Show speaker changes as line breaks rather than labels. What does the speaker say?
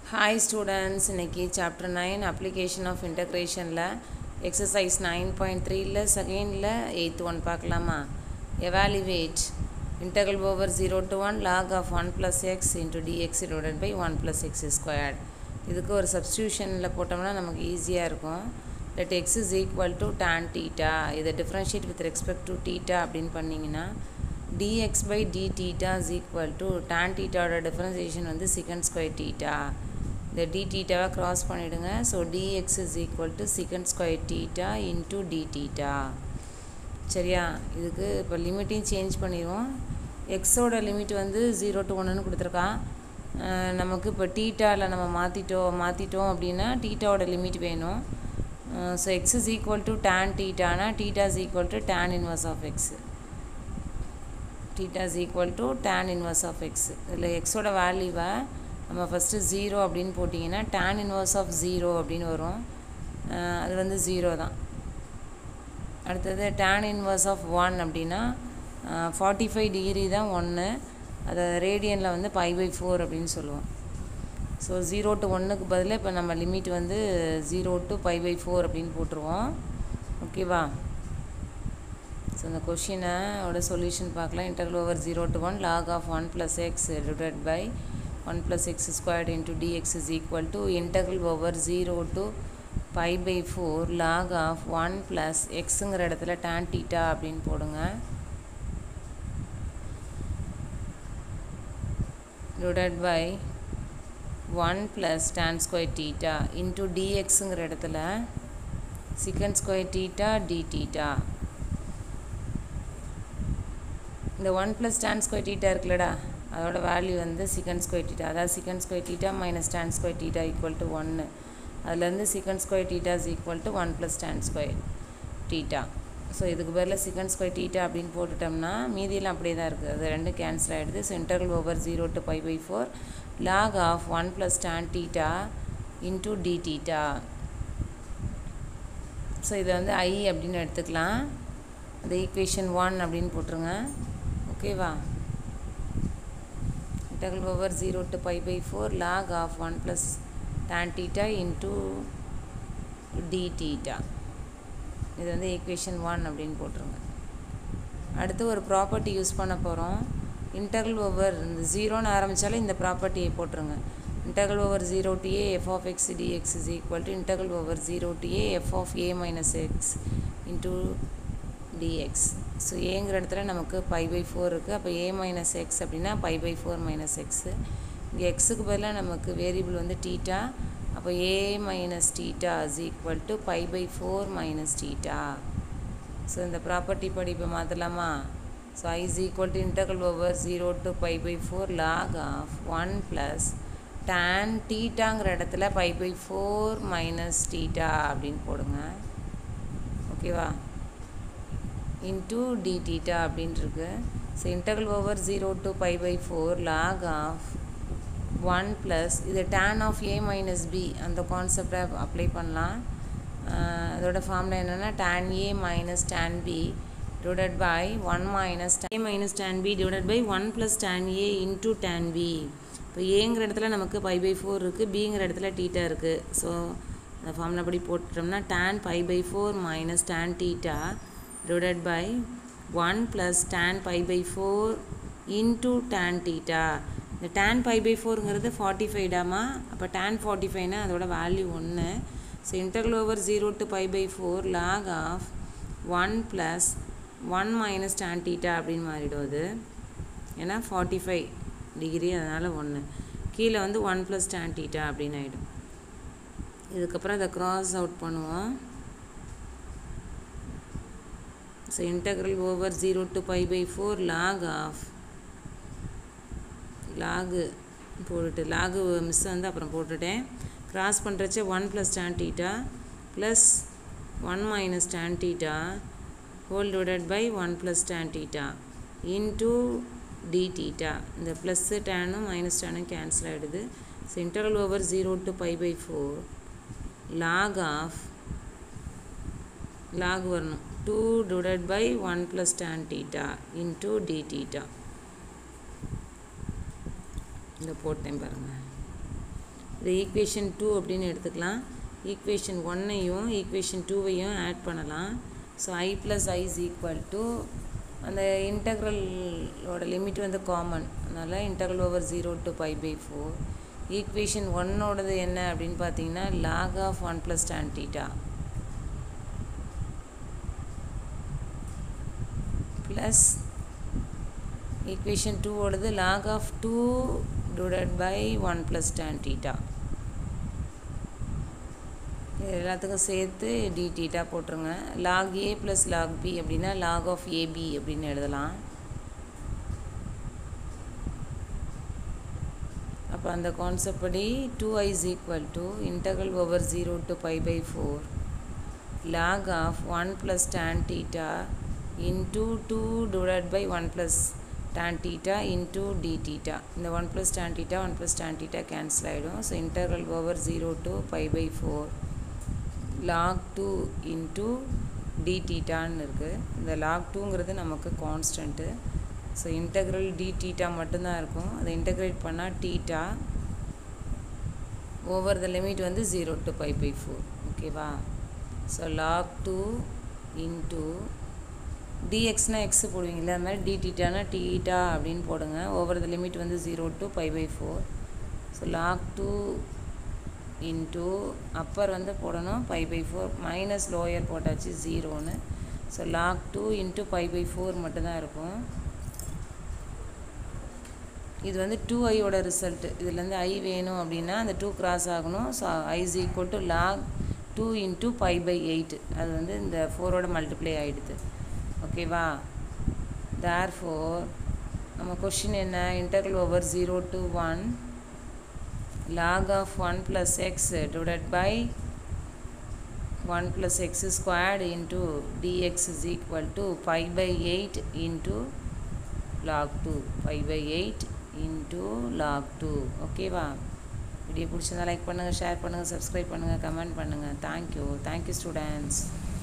hi students இன்னைக்கு chapter nine application of இன்டகிரேஷனில் exercise nine point த்ரீல செகண்டில் எயித் ஒன் பார்க்கலாமா evaluate integral over 0 to 1 log of 1 plus x into dx divided by 1 plus x squared இதுக்கு ஒரு சப்ஸ்டியூஷனில் போட்டோம்னா நமக்கு ஈஸியாக இருக்கும் let x is equal to tan theta இதை differentiate with respect to theta அப்படின்னு பண்ணிங்கன்னா dx by d theta is equal to tan theta ஓட differentiation வந்து secant square theta இந்த d thetaவை cross பண்ணிடுங்க so dx is equal to secant square theta into d theta சரியா இதுக்கு இப்போ லிமிட்டையும் சேஞ்ச் பண்ணிடுவோம் எக்ஸோட லிமிட் வந்து ஜீரோ டு ஒன்றுன்னு கொடுத்துருக்கான் நமக்கு இப்போ டீட்டாவில் நம்ம மாற்றிட்டோம் மாற்றிட்டோம் அப்படின்னா டீட்டாவோட லிமிட் வேணும் so x is equal to tan டீட்டானா theta is equal to tan inverse of x theta is equal to tan inverse of x இதில் எக்ஸோட வேல்யூவை நம்ம ஃபஸ்ட்டு ஜீரோ அப்படின்னு போட்டிங்கன்னா டேன் இன்வர்ஸ் ஆஃப் ஜீரோ அப்படின்னு வரும் அது வந்து ஜீரோ தான் அடுத்தது டேன் இன்வர்ஸ் ஆஃப் ஒன் அப்படின்னா ஃபார்ட்டி ஃபைவ் டிகிரி தான் ஒன்று அதை ரேடியனில் வந்து பை பை ஃபோர் அப்படின்னு சொல்லுவோம் ஸோ ஜீரோ டு ஒன்றுக்கு பதிலாக இப்போ நம்ம லிமிட் வந்து zero to pi by four அப்படின்னு போட்டுருவோம் ஓகேவா ஸோ இந்த கொஷினை ஓட சொல்யூஷன் பார்க்கலாம் integral over zero to one log of one plus x divide by one plus x squared into dx is equal to integral over zero to pi by four log of one plus எக்ஸுங்கிற இடத்துல tan theta அப்படின்னு போடுங்க divide by one plus tan square theta into டிஎக்ஸுங்கிற இடத்துல sec square theta D theta இந்த one plus tan square theta இருக்குல்லடா அதோட value வந்து சிக்கன் ஸ்கொயர் டீட்டா அதாவது sec square theta minus tan square theta equal to ஒன்று அதுலேருந்து sec square theta is equal to one plus tan square theta so இதுக்கு பேரில் chicken square theta அப்படின்னு போட்டுட்டோம்னா மீதியெல்லாம் அப்படியே தான் இருக்குது அது ரெண்டும் கேன்சல் ஆகிடுது so integral over zero to pi by four log of one plus tan theta into d theta so இதை வந்து ஐ அப்படின்னு எடுத்துக்கலாம் அது ஈக்குவேஷன் ஒன் அப்படின்னு போட்டுருங்க ஓகேவா integral over zero to pi by four log of one plus tan theta into d theta இது வந்து ஈக்குவேஷன் ஒன் அப்படின்னு போட்டுருங்க அடுத்து ஒரு ப்ராப்பர்ட்டி யூஸ் பண்ண போகிறோம் இன்டர்வல் ஓவர் இந்த ஜீரோன்னு ஆரம்பித்தாலும் இந்த ப்ராப்பர்ட்டியை போட்டுருங்க integral over zero to a f of x dx is equal to integral over zero to a f of a minus x into dx so ஏங்கிற இடத்துல நமக்கு பை பை ஃபோர் இருக்குது அப்போ ஏ மைனஸ் எக்ஸ் அப்படின்னா pi by four minus x இங்கே எக்ஸுக்கு பதிலாக நமக்கு வேரியபிள் வந்து டீட்டா அப்போ a minus theta is equal to pi by four minus theta so இந்த ப்ராப்பர்ட்டி படி இப்போ மாற்றலாமா so I is equal to integral over zero to pi by four log of one plus tan டீட்டாங்கிற இடத்துல pi by four minus theta அப்படின்னு போடுங்க ஓகேவா into d theta அப்படின்ட்டுருக்கு so integral over zero to pi by four log of one plus இது tan of a minus b அந்த கான்செப்டை apply பண்ணலாம் அதோட ஃபார்மில் என்னென்னா tan a minus tan b divided by one minus a minus tan b divided by one plus tan a into tan b இப்போ ஏங்கிற இடத்துல நமக்கு பை பை ஃபோர் இருக்குது பிங்கிற இடத்துல டீட்டா இருக்குது ஸோ அந்த ஃபார்மில் படி போட்டுட்டோம்னா tan pi by four minus tan theta divided by one plus tan pi by four into tan theta இந்த டேன் பை பை ஃபோருங்கிறது ஃபார்ட்டி ஃபைவ் டாமா அப்போ டேன் ஃபார்ட்டி ஃபைவ்னா அதோட வேல்யூ ஒன்று so integral over zero to pi by four log of one plus one minus tan theta அப்படின்னு மாறிடும் அது ஏன்னா ஃபார்ட்டி ஃபைவ் டிகிரி அதனால் ஒன்று கீழே வந்து ஒன் ப்ளஸ் டேன் டீட்டா அப்படின்னு ஆகிடும் இதுக்கப்புறம் அதை க்ராஸ் அவுட் பண்ணுவோம் so integral over zero to pi by four log of log போட்டுட்டு லாகு மிஸ் வந்து அப்புறம் போட்டுட்டேன் க்ராஸ் பண்ணுறச்ச one plus tan theta plus one minus tan theta whole divided by one plus tan theta into d theta இந்த ப்ளஸ்ஸு டேனும் மைனஸ் டேனும் கேன்சல் ஆகிடுது so integral over zero to pi by four log of log வரணும் two divided by one plus tan theta into d theta இந்த போட்டேன் பாருங்கள் இது ஈக்குவேஷன் டூ அப்படின்னு எடுத்துக்கலாம் ஈக்குவேஷன் ஒன்னையும் ஈக்குவேஷன் டூவையும் ஆட் பண்ணலாம் so I plus I is equal to அந்த இன்டக்ரலோட லிமிட் வந்து காமன் அதனால் integral over zero to pi by four equation ஒன்னோடது என்ன அப்படின்னு பார்த்தீங்கன்னா log of one plus tan theta plus equation டூவோடது log of two divide by one plus tan theta இது எல்லாத்துக்கும் சேர்த்து டி டீட்டா போட்டுருங்க log a plus log b அப்படின்னா லாக் ஆஃப் ஏபி அப்படின்னு எழுதலாம் அப்போ அந்த கான்செப்ட் படி two I is equal to integral over zero to pi by four log of one plus tan theta into two divide by one plus tan theta into d theta இந்த 1 plus tan theta 1 plus tan theta cancel ஆகிடும் so integral over 0 to pi by 4 log 2 into d thetaன்னு இருக்குது இந்த log 2ங்கிறது நமக்கு constant so integral d theta மட்டும்தான் இருக்கும் அதை இன்டெக்ரேட் பண்ணால் டீட்டா ஓவர் த லிமிட் வந்து zero to pi by four ஓகேவா ஸோ லாக் டூ இன்டூ டிஎக்ஸ்னா எக்ஸ் போடுவீங்களா அது மாதிரி டி டீட்டானா டீட்டா அப்படின்னு போடுங்க ஓவர் த லிமிட் வந்து zero to pi by four so log two into upper வந்து போடணும் pi by four minus lower போட்டாச்சு ஜீரோன்னு so log two into pi by four மட்டும்தான் இருக்கும் இது வந்து டூ ஐயோட ரிசல்ட்டு இதுலேருந்து ஐ வேணும் அப்படின்னா அந்த டூ கிராஸ் ஆகணும் so I is equal to log two into pi by eight அது வந்து இந்த ஃபோரோட மல்டிப்ளை ஆகிடுது ஓகேவா தேர் ஃபோர் நம்ம கொஷின் என்ன interval over zero to one log of one plus x divide by one plus x squared into dx is equal to five by eight into log two five by eight into log two ஓகேவா video பிடிச்சிருந்தா like பண்ணுங்கள் share பண்ணுங்கள் subscribe பண்ணுங்கள் comment பண்ணுங்கள் thank you thank you students